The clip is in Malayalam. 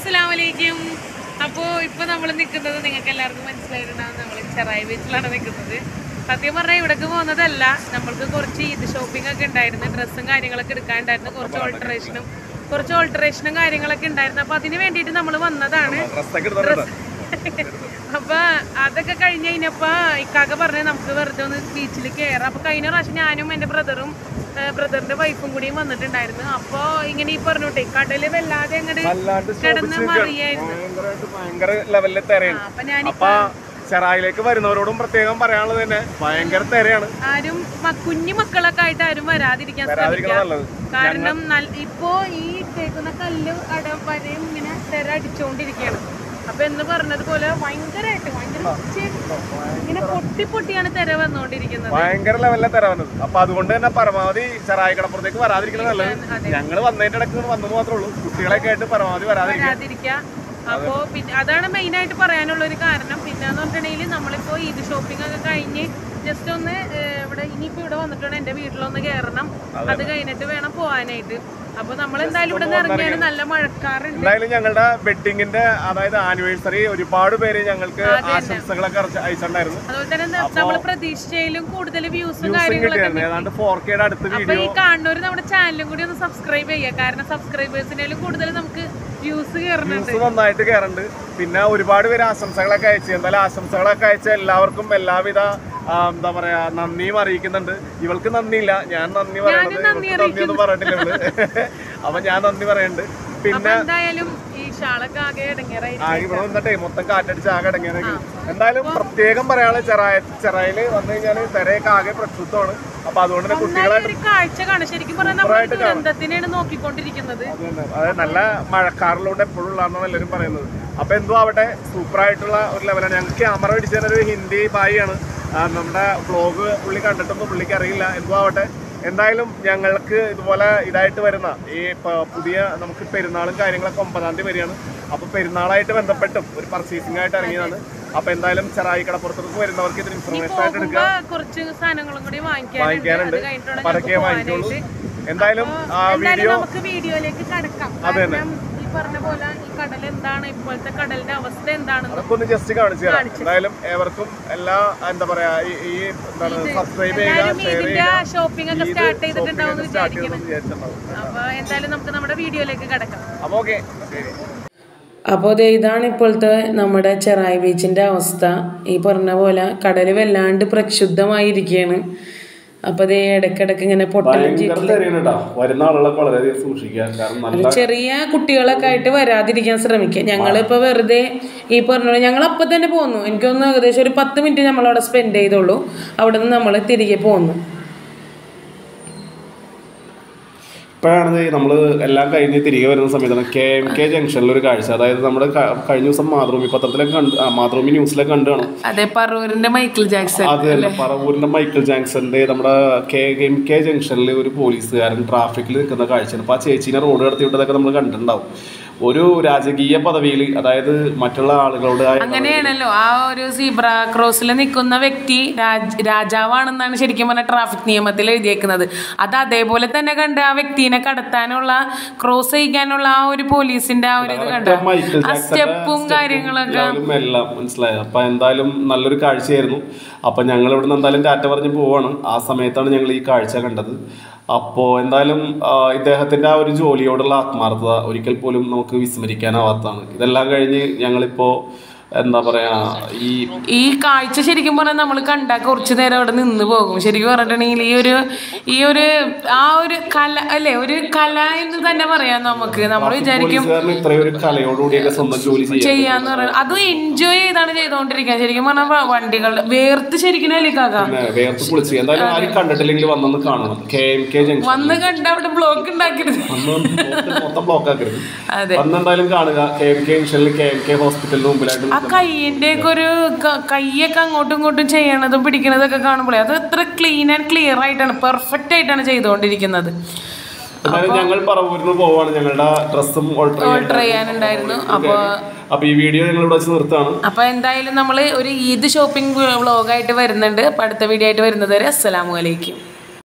അസ്സലാമു അലൈക്കും അപ്പോൾ ഇപ്പൊ നമ്മൾ നിൽക്കുന്നത് നിങ്ങൾക്ക് എല്ലാവർക്കും മനസ്സിലായിട്ടുണ്ടാവും നമ്മൾ ചെറായി ബീച്ചിലാണ് നിൽക്കുന്നത് സത്യം പറഞ്ഞാൽ ഇവിടേക്ക് പോകുന്നതല്ല നമ്മൾക്ക് കുറച്ച് ഇത് ഷോപ്പിംഗ് ഒക്കെ ഉണ്ടായിരുന്നു ഡ്രസ്സും കാര്യങ്ങളൊക്കെ എടുക്കാനുണ്ടായിരുന്നു കുറച്ച് ഓൾട്ടറേഷനും കുറച്ച് ഓൾട്ടറേഷനും കാര്യങ്ങളൊക്കെ ഉണ്ടായിരുന്നു അപ്പൊ അതിന് വേണ്ടിയിട്ട് നമ്മൾ വന്നതാണ് ഡ്രസ്സൊക്കെ എടുത്തിട്ടുണ്ട് അപ്പൊ അതൊക്കെ കഴിഞ്ഞ് കഴിഞ്ഞപ്പോ ഇക്കാക്ക പറഞ്ഞ നമുക്ക് വെറുതെ ഒന്ന് ബീച്ചിൽ കയറാം അപ്പൊ കഴിഞ്ഞ പ്രാവശ്യം ഞാനും എന്റെ ബ്രദറും ബ്രദറിന്റെ വൈഫും കൂടിയും വന്നിട്ടുണ്ടായിരുന്നു അപ്പൊ ഇങ്ങനെ ഈ പറഞ്ഞോട്ടെ കടല് വല്ലാതെ അങ്ങോട്ട് വല്ലാണ്ട് കിടന്ന് സ്റ്റോപ്പിച്ച് മറിയായിരുന്നു ഭയങ്കരമായിട്ട് ഭയങ്കര ലെവലിലെ തിരയാണ് അപ്പൊ ഞാൻ അപ്പൊ ചെറായിലേക്ക് വരുന്നവരോടും പ്രത്യേകം പറയാനുള്ളത് തന്നെ ഭയങ്കര തിരയാണ് ആരും മ- കുഞ്ഞു മക്കളൊക്കെ ആയിട്ട് ആരും വരാതിരിക്കാൻ വരാതിരിക്കണം ശ്രമിക്കാം നല്ലത് കാരണം നല്ല- ഇപ്പോ ഈ കേൾക്കുന്ന കല്ല് അട വരെയും ഇങ്ങനെ തിര അടിച്ചുകൊണ്ടിരിക്കുകയാണ് അപ്പൊ എന്ന് പറഞ്ഞതുപോലെ ഭയങ്കരമായിട്ട് ഭയങ്കര ഉച്ചയും ഇങ്ങനെ പൊട്ടി പൊട്ടിയാണ് തിര വന്നുകൊണ്ടിരിക്കുന്നത് ഭയങ്കര ലെവലിലെ തിര വന്നത് അപ്പൊ അതുകൊണ്ട് തന്നെ പരമാവധി ചെറായി കടപ്പുറത്തേക്ക് വരാതിരിക്കുന്നത് നല്ലത് അതെ. ഞങ്ങൾ വന്നതിന്റെ ഇടയ്ക്ക് ഇങ്ങട് വന്നത് മാത്രമേ ഉള്ളൂ കുട്ടികളൊക്കെ ആയിട്ട് പരമാവധി വരാതിരിക്കുക വരാതിരിക്കുക അപ്പോ പിന്നെ അതാണ് മെയിൻ ആയിട്ട് പറയാനുള്ള ഒരു കാരണം പിന്നെന്ന് പറഞ്ഞിട്ടുണ്ടെങ്കിൽ നമ്മളിപ്പോ ഇത് ഷോപ്പിംഗ് ഒക്കെ കഴിഞ്ഞ് ജസ്റ്റ് ഒന്ന് ഏഹ്, ഇവിടെ ഇനിയിപ്പോ ഇവിടെ വന്നിട്ടുണ്ട് എന്റെ വീട്ടിലൊന്ന് കയറണം അത് കഴിഞ്ഞിട്ട് വേണം പോവാനായിട്ട് അപ്പൊ നമ്മൾ എന്തായാലും ഇവിടെ നിന്ന് ഇറങ്ങിയാണ് നല്ല മഴക്കാറുണ്ട് എന്തായാലും ഞങ്ങളുടെ വെഡിങ്ങിന്റെ അതായത് ആനിവേഴ്സറി ഒരുപാട് പേര് ഞങ്ങൾക്ക് ആശംസകളൊക്കെ അറച്ച് അയച്ചിട്ടുണ്ടായിരുന്നു അതുപോലെ തന്നെ നമ്മൾ പ്രതീക്ഷിച്ചതിലും കൂടുതൽ വ്യൂസും ന്യൂസും കാര്യങ്ങളൊക്കെ കിട്ടിയായിരുന്നു ഏതാണ്ട് ഫോർ കെയുടെ അടുത്ത് അപ്പൊ വീഡിയോ ഈ കാണുന്നവര് നമ്മുടെ ചാനലും കൂടി ഒന്ന് സബ്സ്ക്രൈബ് ചെയ്യുക കാരണം സബ്സ്ക്രൈബേഴ്സിനേലും കൂടുതൽ നമുക്ക് വ്യൂസ് കയറുന്നുണ്ട് ന്യൂസ് നന്നായിട്ട് കയറുന്നുണ്ട് പിന്നെ ഒരുപാട് പേര് ആശംസകളൊക്കെ അയച്ചു എന്തായാലും ആശംസകളൊക്കെ അയച്ച എല്ലാവർക്കും എല്ലാവിധ ആ, എന്താ പറയാ നന്ദിയും അറിയിക്കുന്നുണ്ട് ഇവൾക്ക് നന്ദിയില്ല ഞാൻ നന്ദി പറയണത് നന്ദി ഇവൾക്ക് നന്ദിയൊന്നും പറഞ്ഞിട്ടില്ല ഇവള് അപ്പൊ ഞാൻ നന്ദി പറയുന്നുണ്ട് അപ്പൊ പിന്നെ എന്തായാലും ഈ ഷാളൊക്കെ ആകെ ഇടങ്ങേറായി ആകെ ഇവിടെ വന്നിട്ടേ മൊത്തം കാറ്റടിച്ച് ആകെ അടങ്ങിയാണെങ്കിൽ എന്തായാലും പ്രത്യേകം പറയാനുള്ള ചെറായ ചെറായില് വന്നു കഴിഞ്ഞാല് തിരയൊക്കെ ആകെ പ്രക്ഷുബ്ധമാണ് അപ്പൊ അതുകൊണ്ട് തന്നെ കുട്ടികളെ ഒരു കാഴ്ച കാണും ശരിക്കും പറഞ്ഞാൽ നമ്മൾ ദുരന്തത്തിനെയാണ് നോക്കിക്കൊണ്ടിരിക്കുന്നത് അത് തന്നെ. അതായത് നല്ല മഴക്കാറിലൂടെ എപ്പോഴും ഉള്ളതാണ് എല്ലാവരും പറയുന്നത് അപ്പൊ എന്തോ ആവട്ടെ സൂപ്പർ ആയിട്ടുള്ള ഒരു ലെവലാണ് ഞങ്ങൾക്ക് ക്യാമറ പിടിച്ചു തരുന്ന ഒരു ഹിന്ദി ബായിയാണ് ആ, നമ്മുടെ വ്ളോഗ് പുള്ളി കണ്ടിട്ടൊന്നും പുള്ളിക്ക് അറിയില്ല എന്തോ ആവട്ടെ എന്തായാലും ഞങ്ങൾക്ക് ഇതുപോലെ ഇതായിട്ട് വരുന്ന ഈ പ- പുതിയ നമുക്ക് പെരുന്നാളും കാര്യങ്ങളൊക്കെ ഒമ്പതാം തീയതി വരികയാണ് അപ്പൊ പെരുന്നാളായിട്ട് ബന്ധപ്പെട്ടും ഒരു പർച്ചേസിംഗ് ആയിട്ട് ഇറങ്ങിയതാണ് അപ്പൊ എന്തായാലും ചെറായി കടപ്പുറത്തേക്ക് വരുന്നവർക്ക് ഇത് ഇൻഫർമേഷൻ ആയിട്ട് എടുക്കുക പോകുമ്പോ കുറച്ച് സാധനങ്ങളും കൂടി വാങ്ങിക്കാനുണ്ട് വാങ്ങിക്കാനുണ്ട് അത് കഴിഞ്ഞിട്ടാണ് അപ്പൊ അതൊക്കെ ഞങ്ങൾക്ക് വാങ്ങിക്കോളൂ പോകാനായിട്ട് എന്തായാലും ആ എന്തായാലും വീഡിയോ നമുക്ക് വീഡിയോയിലേക്ക് കടക്കാം അത് തന്നെ. കാരണം ഈ പറഞ്ഞ പോലെ ഈ കടൽ എന്താണ് ഇപ്പോഴത്തെ കടലിന്റെ അവസ്ഥ എന്താണെന്ന് അതൊക്കെ ഒന്ന് ജസ്റ്റ് കാണിച്ചു തരാം എന്തായാലും ഏവർക്കും എല്ലാ എന്താ പറയാ ഈ- ഈ എന്താണ് സബ്സ്ക്രൈബ് ചെയ്യുക എന്തായാലും ഷെയർ ഇതിന്റെ ചെയ്യുക ഷോപ്പിംഗ് ഒക്കെ സ്റ്റാർട്ട് ചെയ്തിട്ടുണ്ടാവും എന്ന് സ്റ്റാർട്ട് വിചാരിക്കുന്നു ചെയ്തെന്ന് വിചാരിച്ചിട്ടുണ്ടാവും അപ്പൊ എന്തായാലും നമുക്ക് നമ്മുടെ വീഡിയോയിലേക്ക് കടക്കാം അപ്പൊ ഓക്കെ ശരി അപ്പോൾ ദേ ഇതാണ് ഇപ്പോഴത്തെ നമ്മുടെ ചെറായി ബീച്ചിൻ്റെ അവസ്ഥ ഈ പറഞ്ഞ പോലെ കടൽ വല്ലാണ്ട് പ്രക്ഷുബ്ധമായിരിക്കുകയാണ് അപ്പോൾ ദേ ഇടയ്ക്കിടയ്ക്ക് ഇങ്ങനെ പൊട്ടലും ചീറ്റലും വരുന്ന ആളുകളൊക്കെ വളരെയധികം സൂക്ഷിക്കുക കാരണം നല്ല ചെറിയ കുട്ടികളൊക്കെ ആയിട്ട് വരാതിരിക്കാൻ ശ്രമിക്കുക ഞങ്ങളിപ്പോൾ വെറുതെ ഈ പറഞ്ഞ പോലെ ഞങ്ങൾ അപ്പം തന്നെ പോന്നു എനിക്കൊന്ന് ഏകദേശം ഒരു പത്ത് മിനിറ്റ് നമ്മളവിടെ സ്പെൻഡ് ചെയ്തുള്ളൂ അവിടെ നിന്ന് നമ്മൾ തിരികെ പോന്നു ഇപ്പോഴാണ് നമ്മൾ എല്ലാം കഴിഞ്ഞ് തിരികെ വരുന്ന സമയത്താണ് കെ എം കെ ജംഗ്ഷനിൽ ഒരു കാഴ്ച അതായത് നമ്മുടെ ക- കഴിഞ്ഞ ദിവസം മാതൃഭൂമി പത്രത്തിലൊക്കെ കണ്ട് ആ, മാതൃഭൂമി ന്യൂസിലൊക്കെ കണ്ടു കാണും അതെ പറവൂരിന്റെ മൈക്കിൾ ജാക്സൺ അത് തന്നെ പറവൂരിന്റെ മൈക്കിൾ ജാക്സന്റെ നമ്മുടെ കെ എം കെ ജംഗ്ഷനിൽ ഒരു പോലീസുകാരൻ ട്രാഫിക്കിൽ നിൽക്കുന്ന കാഴ്ചയാണ് അപ്പോൾ ആ ചേച്ചീനെ റോഡ് കടത്തി വിട്ടതൊക്കെ നമ്മൾ കണ്ടിട്ടുണ്ടാവും ഒരു രാജകീയ പദവിയിൽ അതായത് മറ്റുള്ള ആളുകളോട് ആ- അങ്ങനെയാണല്ലോ ആ ഒരു സീബ്ര ക്രോസിൽ നിൽക്കുന്ന വ്യക്തി രാജ് രാജാവാണെന്നാണ് ശരിക്കും പറഞ്ഞാൽ ട്രാഫിക് നിയമത്തിൽ എഴുതിയേക്കുന്നത് അത് അതേപോലെ തന്നെ കണ്ട് ആ വ്യക്തിനെ കടത്താനുള്ള ക്രോസ് ചെയ്യിക്കാനുള്ള ആ ഒരു പോലീസിന്റെ ആ ഒരു ഇത് കണ്ട മൈക്കിൾ ആ ജാക്സന്റെ സ്റ്റെപ്പും കാര്യങ്ങളൊക്കെ ലെവലും എല്ലാം മനസ്സിലായത് അപ്പൊ എന്തായാലും നല്ലൊരു കാഴ്ചയായിരുന്നു അപ്പൊ ഞങ്ങൾ ഇവിടുന്ന് എന്തായാലും ടാറ്റ പറഞ്ഞ് പോവാണ് ആ സമയത്താണ് ഞങ്ങൾ ഈ കാഴ്ച കണ്ടത് അപ്പോൾ എന്തായാലും ആ, ഇദ്ദേഹത്തിന്റെ ആ ഒരു ജോലിയോടുള്ള ആത്മാർത്ഥത ഒരിക്കൽ പോലും നമുക്ക് വിസ്മരിക്കാനാവാത്തതാണ് ഇതെല്ലാം കഴിഞ്ഞ് ഞങ്ങളിപ്പോ എന്താ പറയാ ഈ ഈ കാഴ്ച ശരിക്കും പറഞ്ഞാൽ നമ്മൾ കണ്ടാൽ കുറച്ചു നേരം അവിടെ നിന്ന് പോകും ശരിക്കും പറഞ്ഞിട്ടുണ്ടെങ്കിൽ ഈ ഒരു ഈ ഒരു ആ ഒരു കല അല്ലെ ഒരു കല എന്ന് തന്നെ പറയാം നമുക്ക് നമ്മൾ വിചാരിക്കും പോലീസുകാരന് ഇത്രയും ഒരു കലയോടുകൂടിയൊക്കെ സ്വന്തം ജോലി ചെയ്യാം ചെയ്യാന്ന് പറയുന്നത് അതും എൻജോയ് ചെയ്താണ് ചെയ്തോണ്ടിരിക്കുക ശരിക്കും പറഞ്ഞാൽ വണ്ടികൾ വേർത്ത് ശരിക്കും അല്ലേ കാക്ക പിന്നെ വേർത്ത് കുളിച്ച് എന്തായാലും ആരും കണ്ടിട്ടില്ലെങ്കിൽ വന്നൊന്ന് കാണണം കെ എം കെ ജംഗ്ഷൻ വന്ന് കണ്ട അവിടെ ബ്ലോക്ക് ഉണ്ടാക്കരുത് അന്ന് ബ്ലോക്ക് മൊത്തം ബ്ലോക്ക് ആക്കരുത് അതെ അന്ന് എന്തായാലും കാണുക കെ എം കെ ജംഗ്ഷനിൽ കെ എം കെ ഹോസ്പിറ്റലിന് മുമ്പിലായിട്ട് ആ കയ്യിന്റെ ഒക്കെ ഒരു ക- കയ്യൊക്കെ അങ്ങോട്ടും ഇങ്ങോട്ടും ചെയ്യണതും പിടിക്കണതൊക്കെ കാണുമ്പോഴേ അത് എത്ര ക്ലീൻ ആൻഡ് ക്ലിയർ ആയിട്ടാണ് പെർഫെക്റ്റ് ആയിട്ടാണ് ചെയ്തുകൊണ്ടിരിക്കുന്നത് എന്നാലും ഞങ്ങൾ പറവൂരിന്ന് പോവാണ് ഞങ്ങളുടെ ഡ്രസ്സും ഓൾട്ടർ ഓർഡർ ചെയ്യാനുണ്ടായിരുന്നു അപ്പോൾ അപ്പൊ ഈ വീഡിയോ ഞങ്ങൾ ഇവിടെ വെച്ച് നിർത്താണ് അപ്പോൾ എന്തായാലും നമ്മൾ ഒരു ഈദ് ഷോപ്പിംഗ് വ്ളോഗായിട്ട് വരുന്നുണ്ട് അപ്പോൾ അടുത്ത വീഡിയോ ആയിട്ട് വരുന്നത് വരെ അസ്സലാമു അലൈക്കും